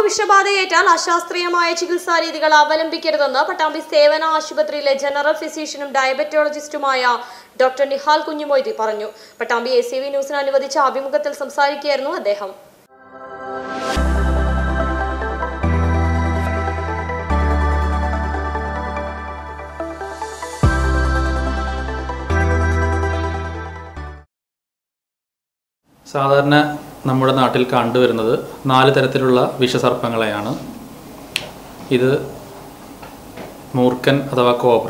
വിഷബാധയേറ്റാൽ അശാസ്ത്രീയമായ ചികിത്സാ രീതികൾ അവലംബിക്കരുതെന്ന് പട്ടാമ്പി സേവന ആശുപത്രിയിലെ ജനറൽ ഫിസിഷ്യനും ഡയബറ്റോളജിസ്റ്റുമായ ഡോക്ടർ നിഹാൽ കുഞ്ഞുമൊയ്തി പറഞ്ഞു പട്ടാമ്പി എ സി വി ന്യൂസിന് അനുവദിച്ച അഭിമുഖത്തിൽ സംസാരിക്കുകയായിരുന്നു അദ്ദേഹം സാധാരണ നമ്മുടെ നാട്ടിൽ കണ്ടുവരുന്നത് നാല് തരത്തിലുള്ള വിഷസർപ്പങ്ങളെയാണ് ഇത് മൂർക്കൻ അഥവാ കോബ്ര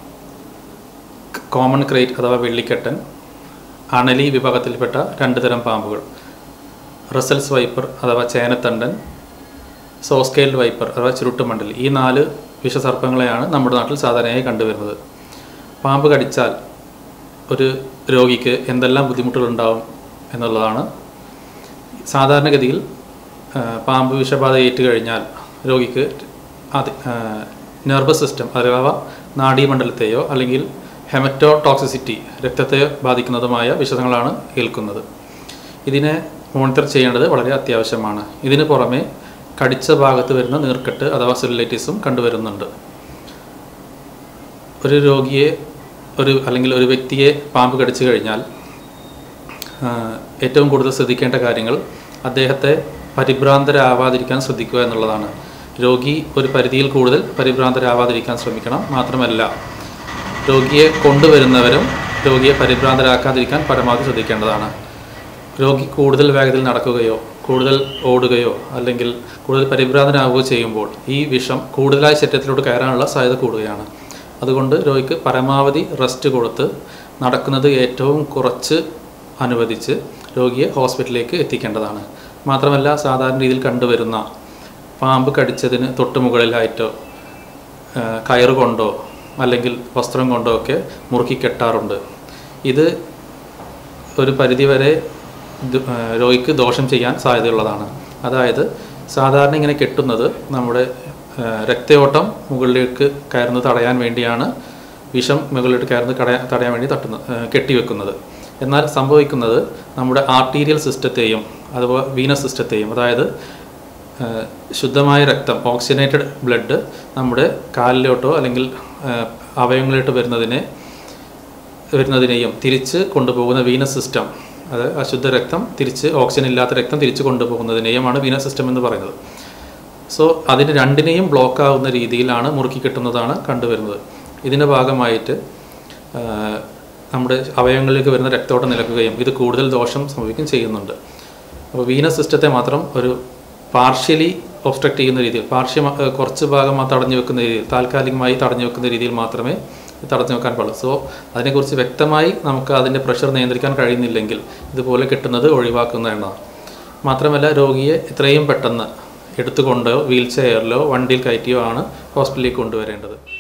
കോമൺ ക്രേറ്റ് അഥവാ വെള്ളിക്കെട്ടൻ അണലി വിഭാഗത്തിൽപ്പെട്ട രണ്ട് തരം പാമ്പുകൾ റസൽസ് വൈപ്പർ അഥവാ ചേനത്തണ്ടൻ സോസ്കെയിൽ വൈപ്പർ അഥവാ ചുരുട്ടുമണ്ടൽ ഈ നാല് വിഷസർപ്പങ്ങളെയാണ് നമ്മുടെ നാട്ടിൽ സാധാരണയായി കണ്ടുവരുന്നത് പാമ്പ് കടിച്ചാൽ ഒരു രോഗിക്ക് എന്തെല്ലാം ബുദ്ധിമുട്ടുകളുണ്ടാവും എന്നുള്ളതാണ് സാധാരണഗതിയിൽ ആ, പാമ്പ് വിഷബാധ ഏറ്റു കഴിഞ്ഞാൽ രോഗിക്ക് അത് നെർവസ് സിസ്റ്റം അഥവാ നാഡീമണ്ഡലത്തെയോ അല്ലെങ്കിൽ ഹെമറ്റോ ടോക്സിസിറ്റി രക്തത്തെ ബാധിക്കുന്നതുമായ വിഷങ്ങളാണ് ഏൽക്കുന്നത് ഇതിനെ മോണിറ്റർ ചെയ്യേണ്ടത് വളരെ അത്യാവശ്യമാണ് ഇതിന് പുറമെ കടിച്ച ഭാഗത്ത് വരുന്ന നീർക്കെട്ട് അഥവാ സെല്ലുലൈറ്റിസും കണ്ടുവരുന്നുണ്ട് ഒരു രോഗിയെ ഒരു അല്ലെങ്കിൽ ഒരു വ്യക്തിയെ പാമ്പ് കടിച്ചു കഴിഞ്ഞാൽ ആ, ഏറ്റവും കൂടുതൽ ശ്രദ്ധിക്കേണ്ട കാര്യങ്ങൾ അദ്ദേഹത്തെ പരിഭ്രാന്തരാവാതിരിക്കാൻ ശ്രദ്ധിക്കുക എന്നുള്ളതാണ് രോഗി ഒരു പരിധിയിൽ കൂടുതൽ പരിഭ്രാന്തരാവാതിരിക്കാൻ ശ്രമിക്കണം മാത്രമല്ല രോഗിയെ കൊണ്ടുവരുന്നവരും രോഗിയെ പരിഭ്രാന്തരാക്കാതിരിക്കാൻ പരമാവധി ശ്രദ്ധിക്കേണ്ടതാണ് രോഗി കൂടുതൽ വേഗത്തിൽ നടക്കുകയോ കൂടുതൽ ഓടുകയോ അല്ലെങ്കിൽ കൂടുതൽ പരിഭ്രാന്തനാവുകയോ ചെയ്യുമ്പോൾ ഈ വിഷം കൂടുതലായി ശരീരത്തിലോട്ട് കയറാനുള്ള സാധ്യത കൂടുകയാണ് അതുകൊണ്ട് രോഗിക്ക് പരമാവധി റെസ്റ്റ് കൊടുത്ത് നടക്കുന്നത് ഏറ്റവും കുറച്ച് അനുവദിച്ച് രോഗിയെ ഹോസ്പിറ്റലിലേക്ക് എത്തിക്കേണ്ടതാണ് മാത്രമല്ല സാധാരണ രീതിയിൽ കണ്ടുവരുന്ന പാമ്പ് കടിച്ചതിന് തൊട്ട് മുകളിലായിട്ടോ ആ, കയറ് കൊണ്ടോ അല്ലെങ്കിൽ വസ്ത്രം കൊണ്ടോ ഒക്കെ മുറുക്കി കെട്ടാറുണ്ട് ഇത് ഒരു പരിധിവരെ ദ്- ആ, രോഗിക്ക് ദോഷം ചെയ്യാൻ സാധ്യതയുള്ളതാണ് അതായത് സാധാരണ ഇങ്ങനെ കെട്ടുന്നത് നമ്മുടെ ആ, രക്തയോട്ടം മുകളിലേക്ക് കയറുന്നത് തടയാൻ വേണ്ടിയാണ് വിഷം മുകളിലേക്ക് കയറുന്നത് കടയാ തടയാൻ വേണ്ടി തട്ടുന്നത് ആ, കെട്ടിവെക്കുന്നത് എന്നാൽ സംഭവിക്കുന്നത് നമ്മുടെ ആർട്ടീരിയൽ സിസ്റ്റത്തെയും അതുപോലെ വീനസ് സിസ്റ്റത്തെയും അതായത് ആ, ശുദ്ധമായ രക്തം ഓക്സിജനേറ്റഡ് ബ്ലഡ് നമ്മുടെ കാലിലോട്ടോ അല്ലെങ്കിൽ ആ, അവയവങ്ങളിലോട്ട് വരുന്നതിനെ വരുന്നതിനെയും തിരിച്ച് കൊണ്ടുപോകുന്ന വീനസ് സിസ്റ്റം അത് അശുദ്ധ രക്തം തിരിച്ച് ഓക്സിജൻ ഇല്ലാത്ത രക്തം തിരിച്ച് കൊണ്ടുപോകുന്നതിനെയുമാണ് വീനസ് സിസ്റ്റം എന്ന് പറയുന്നത് സോ അതിന് രണ്ടിനെയും ബ്ലോക്ക് ആവുന്ന രീതിയിലാണ് മുറുക്കി കിട്ടുന്നതാണ് കണ്ടുവരുന്നത് ഇതിൻ്റെ ഭാഗമായിട്ട് ആ, നമ്മുടെ അവയവങ്ങളിലേക്ക് വരുന്ന രക്തോട്ടം നിലക്കുകയും ഇത് കൂടുതൽ ദോഷം സംഭവിക്കുകയും ചെയ്യുന്നുണ്ട് അപ്പോൾ വീനസ് സിസ്റ്റത്തെ മാത്രം ഒരു പാർഷ്യലി ഒബ്സ്ട്രക്റ്റ് ചെയ്യുന്ന രീതിയിൽ പാർഷ്യ കുറച്ച് ഭാഗം മാത്രം തടഞ്ഞു വെക്കുന്ന രീതിയിൽ താൽക്കാലികമായി തടഞ്ഞു വെക്കുന്ന രീതിയിൽ മാത്രമേ ഇത് തടഞ്ഞു വെക്കാൻ പാടുള്ളൂ സോ അതിനെക്കുറിച്ച് വ്യക്തമായി നമുക്ക് അതിൻ്റെ പ്രഷർ നിയന്ത്രിക്കാൻ കഴിയുന്നില്ലെങ്കിൽ ഇതുപോലെ കിട്ടുന്നത് ഒഴിവാക്കുന്നതാണ് മാത്രമല്ല രോഗിയെ എത്രയും പെട്ടെന്ന് എടുത്തുകൊണ്ടോ വീൽ ചെയറിലോ വണ്ടിയിൽ കയറ്റിയോ ആണ് ഹോസ്പിറ്റലിലേക്ക് കൊണ്ടുവരേണ്ടത്